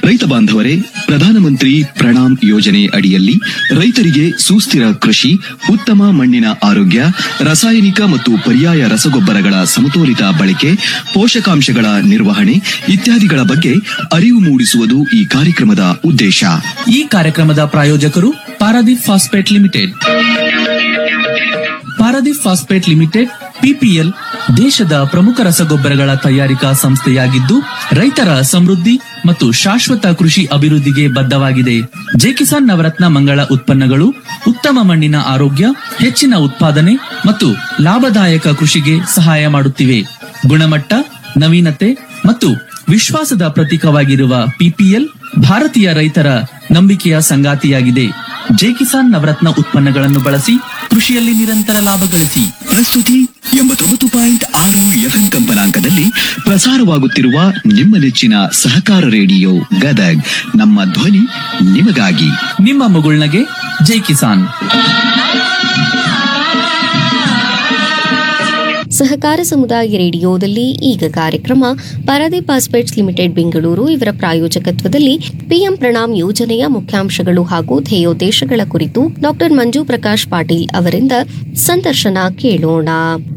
ರೈತ ಬಾಂಧವರೇ ಪ್ರಧಾನಮಂತ್ರಿ ಪ್ರಣಾಮ್ ಯೋಜನೆ ಅಡಿಯಲ್ಲಿ ರೈತರಿಗೆ ಸುಸ್ಥಿರ ಕೃಷಿ ಉತ್ತಮ ಮಣ್ಣಿನ ಆರೋಗ್ಯ ರಾಸಾಯನಿಕ ಮತ್ತು ಪರ್ಯಾಯ ರಸಗೊಬ್ಬರಗಳ ಸಮತೋಲಿತ ಬಳಕೆ ಪೋಷಕಾಂಶಗಳ ನಿರ್ವಹಣೆ ಇತ್ಯಾದಿಗಳ ಬಗ್ಗೆ ಅರಿವು ಮೂಡಿಸುವುದು ಈ ಕಾರ್ಯಕ್ರಮದ ಉದ್ದೇಶ ಈ ಕಾರ್ಯಕ್ರಮದ ಪ್ರಾಯೋಜಕರು Paradeep phosphate limited Paradeep phosphate limited PPL ದೇಶದ ಪ್ರಮುಖ ರಸಗೊಬ್ಬರಗಳ ತಯಾರಿಕಾ ಸಂಸ್ಥೆಯಾಗಿದ್ದು ರೈತರ ಸಮೃದ್ಧಿ ಮತ್ತು ಶಾಶ್ವತ ಕೃಷಿ ಅಭಿವೃದ್ಧಿಗೆ ಬದ್ಧವಾಗಿದೆ ಜೆಕಿಸಾನ್ ನವರತ್ನ ಮಂಗಳ ಉತ್ಪನ್ನಗಳು ಉತ್ತಮ ಮಣ್ಣಿನ ಆರೋಗ್ಯ ಹೆಚ್ಚಿನ ಉತ್ಪಾದನೆ ಮತ್ತು ಲಾಭದಾಯಕ ಕೃಷಿಗೆ ಸಹಾಯ ಮಾಡುತ್ತಿವೆ ಗುಣಮಟ್ಟ ನವೀನತೆ ಮತ್ತು ವಿಶ್ವಾಸದ ಪ್ರತೀಕವಾಗಿರುವ ಪಿಪಿಎಲ್ ಭಾರತೀಯ ರೈತರ ನಂಬಿಕೆಯ ಸಂಗಾತಿಯಾಗಿದೆ ಜೈ ಕಿಸಾನ್ ನವರತ್ನ ಉತ್ಪನ್ನಗಳನ್ನು ಬಳಸಿ ಕೃಷಿಯಲ್ಲಿ ನಿರಂತರ ಲಾಭ ಗಳಿಸಿ ಪ್ರಸ್ತುತಿ ಎಂಬತ್ತೊಂಬತ್ತು ಪಾಯಿಂಟ್ ಆರು ಎಫ್ಎಂ ಕಂಪನಾಂಕದಲ್ಲಿ ಪ್ರಸಾರವಾಗುತ್ತಿರುವ ನಿಮ್ಮ ನೆಚ್ಚಿನ ಸಹಕಾರ ರೇಡಿಯೋ ಗದಗ್ ನಮ್ಮ ಧ್ವನಿ ನಿಮಗಾಗಿ ನಿಮ್ಮ ಮಗುಳ್ನಗೆ ಜೈ ಕಿಸಾನ್ ಸಹಕಾರ ಸಮುದಾಯ ರೇಡಿಯೋದಲ್ಲಿ ಈಗ ಕಾರ್ಯಕ್ರಮ ಪಾರಾದೀಪ್ ಪಾಸ್ಪೇಟ್ಸ್ ಲಿಮಿಟೆಡ್ ಬೆಂಗಳೂರು ಇವರ ಪ್ರಾಯೋಜಕತ್ವದಲ್ಲಿ ಪಿಎಂ ಪ್ರಣಾಮ್ ಯೋಜನೆಯ ಮುಖ್ಯಾಂಶಗಳು ಹಾಗೂ ಧ್ಯೇಯೋದ್ದೇಶಗಳ ಕುರಿತು ಡಾಕ್ಟರ್ ಮಂಜು ಪ್ರಕಾಶ್ ಪಾಟೀಲ್ ಅವರಿಂದ ಸಂದರ್ಶನ ಕೇಳೋಣ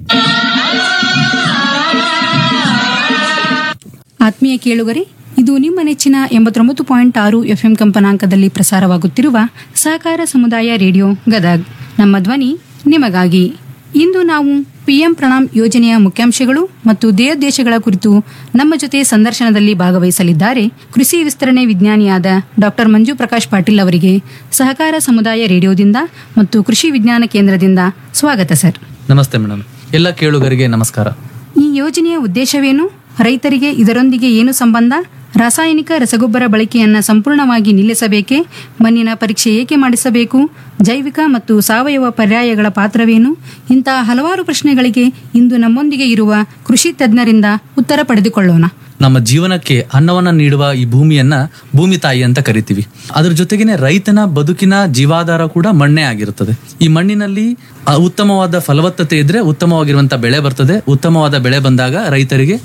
ಆತ್ಮೀಯ ಕೇಳುಗರೆ ಇದು ನಿಮ್ಮ ನೆಚ್ಚಿನ ಎಂಬತ್ತೊಂಬತ್ತು ಪಾಯಿಂಟ್ ಆರು ಎಫ್ಎಂ ಕಂಪನಾಂಕದಲ್ಲಿ ಪ್ರಸಾರವಾಗುತ್ತಿರುವ ಸಹಕಾರ ಸಮುದಾಯ ರೇಡಿಯೋ ಗದಗ್ ನಮ್ಮ ಧ್ವನಿ ನಿಮಗಾಗಿ ಇಂದು ನಾವು ಪಿಎಂ ಪ್ರಣಾಮ್ ಯೋಜನೆಯ ಮುಖ್ಯಾಂಶಗಳು ಮತ್ತು ಧ್ಯೇಯೋದ್ದೇಶಗಳ ಕುರಿತು ನಮ್ಮ ಜೊತೆ ಸಂದರ್ಶನದಲ್ಲಿ ಭಾಗವಹಿಸಲಿದ್ದಾರೆ ಕೃಷಿ ವಿಸ್ತರಣೆ ವಿಜ್ಞಾನಿಯಾದ ಡಾಕ್ಟರ್ ಮಂಜು ಪ್ರಕಾಶ್ ಪಾಟೀಲ್ ಅವರಿಗೆ ಸಹಕಾರ ಸಮುದಾಯ ರೇಡಿಯೋದಿಂದ ಮತ್ತು ಕೃಷಿ ವಿಜ್ಞಾನ ಕೇಂದ್ರದಿಂದ ಸ್ವಾಗತ ಸರ್ ನಮಸ್ತೆ ಮೇಡಮ್ ಎಲ್ಲ ಕೇಳುಗರಿಗೆ ನಮಸ್ಕಾರ ಈ ಯೋಜನೆಯ ಉದ್ದೇಶವೇನು ರೈತರಿಗೆ ಇದರೊಂದಿಗೆ ಏನು ಸಂಬಂಧ ರಾಸಾಯನಿಕ ರಸಗೊಬ್ಬರ ಬಳಕೆಯನ್ನ ಸಂಪೂರ್ಣವಾಗಿ ನಿಲ್ಲಿಸಬೇಕೇ ಮಣ್ಣಿನ ಪರೀಕ್ಷೆ ಏಕೆ ಮಾಡಿಸಬೇಕು ಜೈವಿಕ ಮತ್ತು ಸಾವಯವ ಪರ್ಯಾಯಗಳ ಪಾತ್ರವೇನು ಇಂತಹ ಹಲವಾರು ಪ್ರಶ್ನೆಗಳಿಗೆ ಇಂದು ನಮ್ಮೊಂದಿಗೆ ಇರುವ ಕೃಷಿ ತಜ್ಞರಿಂದ ಉತ್ತರ ಪಡೆದುಕೊಳ್ಳೋಣ ನಮ್ಮ ಜೀವನಕ್ಕೆ ಅನ್ನವನ್ನ ನೀಡುವ ಈ ಭೂಮಿಯನ್ನ ಭೂಮಿ ತಾಯಿ ಅಂತ ಕರಿತೀವಿ ಅದ್ರ ಜೊತೆಗೇನೆ ರೈತನ ಬದುಕಿನ ಜೀವಾಧಾರ ಕೂಡ ಮಣ್ಣೇ ಆಗಿರುತ್ತದೆ ಈ ಮಣ್ಣಿನಲ್ಲಿ ಆ, ಉತ್ತಮವಾದ ಫಲವತ್ತತೆ ಇದ್ರೆ ಉತ್ತಮವಾಗಿರುವಂತ ಬೆಳೆ ಬರ್ತದೆ ಉತ್ತಮವಾದ ಬೆಳೆ ಬಂದಾಗ ರೈತರಿಗೆ